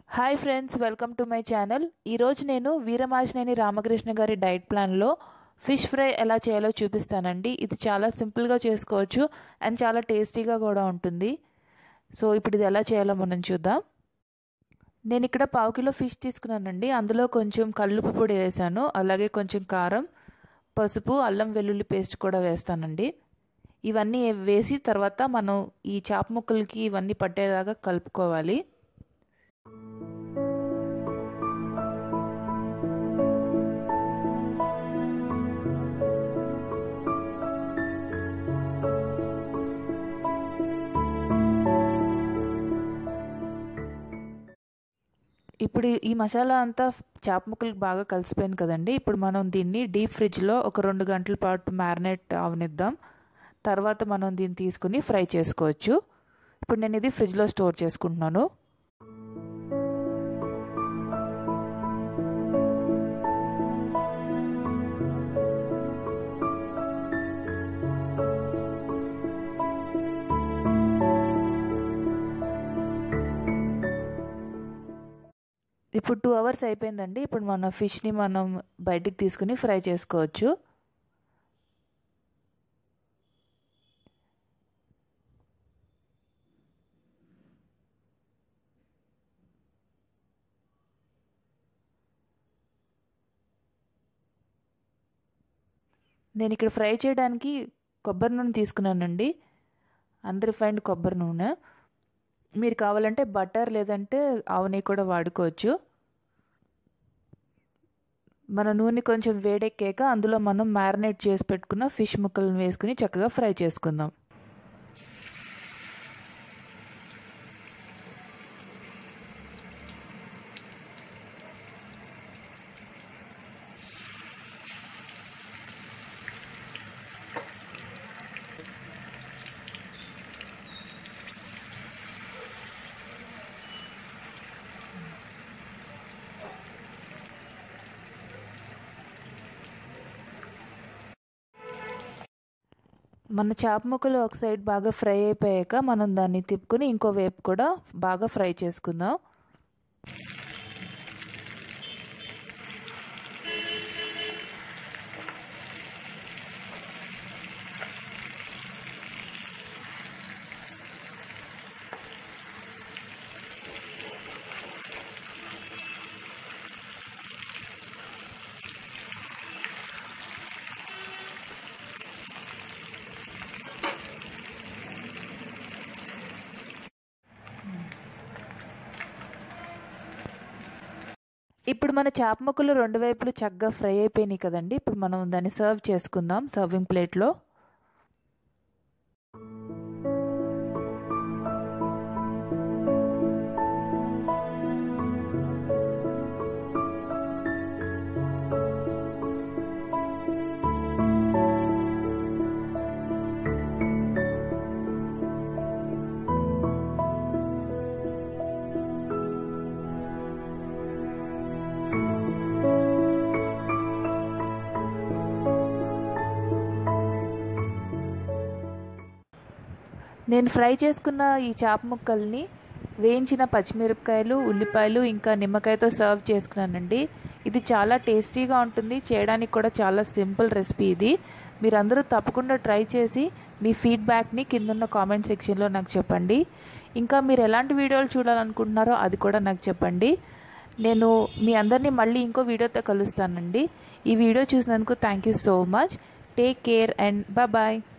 hi friends welcome to my channel ఈరోజు నేను వీరమాచినేని రామకృష్ణ గారి డైట్ ప్లాన్లో ఫిష్ ఫ్రై ఎలా చేయాలో చూపిస్తానండి ఇది చాలా సింపుల్గా చేసుకోవచ్చు అండ్ చాలా టేస్టీగా కూడా ఉంటుంది సో ఇప్పుడు ఇది ఎలా చేయాలో మనం చూద్దాం నేను ఇక్కడ పావు కిలో ఫిష్ తీసుకున్నానండి అందులో కొంచెం కల్లుపు పొడి వేసాను అలాగే కొంచెం కారం పసుపు అల్లం వెల్లుల్లి పేస్ట్ కూడా వేస్తానండి ఇవన్నీ వేసి తర్వాత మనం ఈ చేప ముక్కలకి ఇవన్నీ పట్టేదాకా కలుపుకోవాలి ఇప్పుడు ఈ మసాలా అంతా చేప ముక్కలకి బాగా కలిసిపోయింది కదండి ఇప్పుడు మనం దీన్ని డీప్ ఫ్రిడ్జ్లో ఒక రెండు గంటల పాటు మ్యారినేట్ అవనిద్దాం తర్వాత మనం దీన్ని తీసుకుని ఫ్రై చేసుకోవచ్చు ఇప్పుడు నేను ఇది ఫ్రిడ్జ్లో స్టోర్ చేసుకుంటున్నాను ఇప్పుడు టూ అవర్స్ అయిపోయిందండి ఇప్పుడు మన ఫిష్ని మనం బయటికి తీసుకుని ఫ్రై చేసుకోవచ్చు నేను ఇక్కడ ఫ్రై చేయడానికి కొబ్బరి నూనె తీసుకున్నానండి అన్రిఫైన్డ్ కొబ్బరి నూనె మీరు కావాలంటే బటర్ లేదంటే ఆవు నెయ్యి కూడా వాడుకోవచ్చు మన నూనె కొంచెం వేడెక్కాక అందులో మనం మ్యారినేట్ చేసి పెట్టుకున్న ఫిష్ ముక్కలను వేసుకుని చక్కగా ఫ్రై చేసుకుందాం మన చేప ముక్కలు ఒక సైడ్ బాగా ఫ్రై అయిపోయాక మనం దాన్ని తిప్పుకొని ఇంకో వైపు కూడా బాగా ఫ్రై చేసుకుందాం ఇప్పుడు మన చేప ముక్కలు రెండు వైపులు చక్కగా ఫ్రై అయిపోయినాయి కదండి ఇప్పుడు మనం దాన్ని సర్వ్ చేసుకుందాం సర్వింగ్ ప్లేట్లో నేను ఫ్రై చేసుకున్న ఈ చేప ముక్కల్ని వేయించిన పచ్చిమిరపకాయలు ఉల్లిపాయలు ఇంకా నిమ్మకాయతో సర్వ్ చేసుకున్నానండి ఇది చాలా టేస్టీగా ఉంటుంది చేయడానికి కూడా చాలా సింపుల్ రెసిపీ ఇది మీరందరూ తప్పకుండా ట్రై చేసి మీ ఫీడ్బ్యాక్ని కిందన్న కామెంట్ సెక్షన్లో నాకు చెప్పండి ఇంకా మీరు ఎలాంటి వీడియోలు చూడాలనుకుంటున్నారో అది కూడా నాకు చెప్పండి నేను మీ అందరినీ మళ్ళీ ఇంకో వీడియోతో కలుస్తానండి ఈ వీడియో చూసినందుకు thank you so much take care and bye